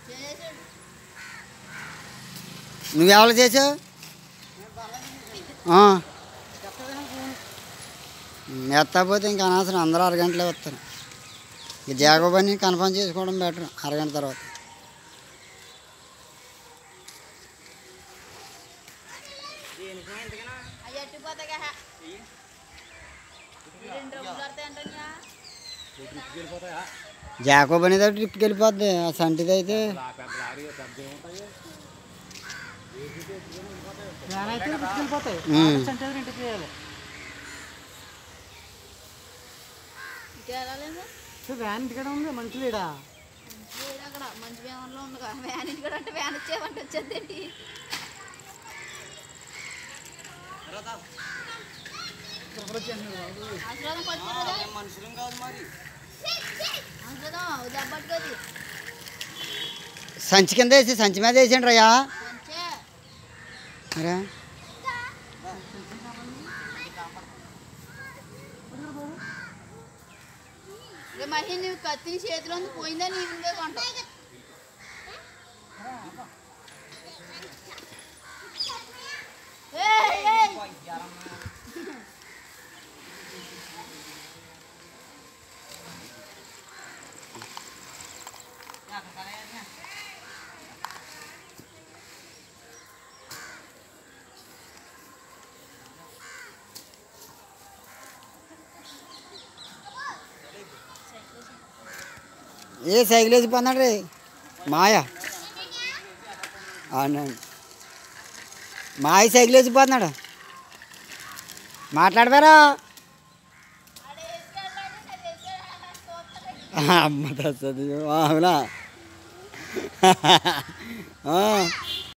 చేసాడు నువ్వెవరు చేసావు ఆ. ఎత్తకపోతే ఇంకా అనవసరం అందరూ అరగంటలే వస్తారు ఇక జాగోబని కన్ఫర్మ్ చేసుకోవడం బెటర్ అరగంట తర్వాత అవి అట్టిపోతాగా రెండు రోజులు పడతాయంటా జాకోబ్ అనేది ఒకటి ట్రిప్కి వెళ్ళిపోద్ది ఆ సంటిది అయితే వ్యాన్ అయితే వెళ్ళిపోతాయి ఉమ్. సెంటర్ ఇంటికి చేయాలి ఇటు వెళ్ళాలేమో సో వ్యాన్ ఇంటికాడ ఉంది మనుషులు ఈడ లేదు అక్కడ మంచి వ్యాన్లో ఉండగా వ్యాన్ ఇంటి కూడా అంటే వ్యాన్ వచ్చేవంటే వచ్చేదేంటి ఆశీర్వాదం పట్టుకోదా మనుషులం కాదు మరి ఆశీర్వాదం దెబ్బట్టుకోది సంచి కింద వేసి సంచి మీద వేసేయండి రయ్యా మంచే అరే రే మహి నువ్వు కత్తిని చేతిలో ఉంది పోయిందా నీ ఉందే కొంట ఏయ్, ఏయ్. ఏ సైకిల్ వేసిపోతున్నాడు రే మాయా అవునండి మాయ సైకిల్ వేసిపోతున్నాడు మాట్లాడతారా అమ్మ తస్తుంది అవునా ఆ.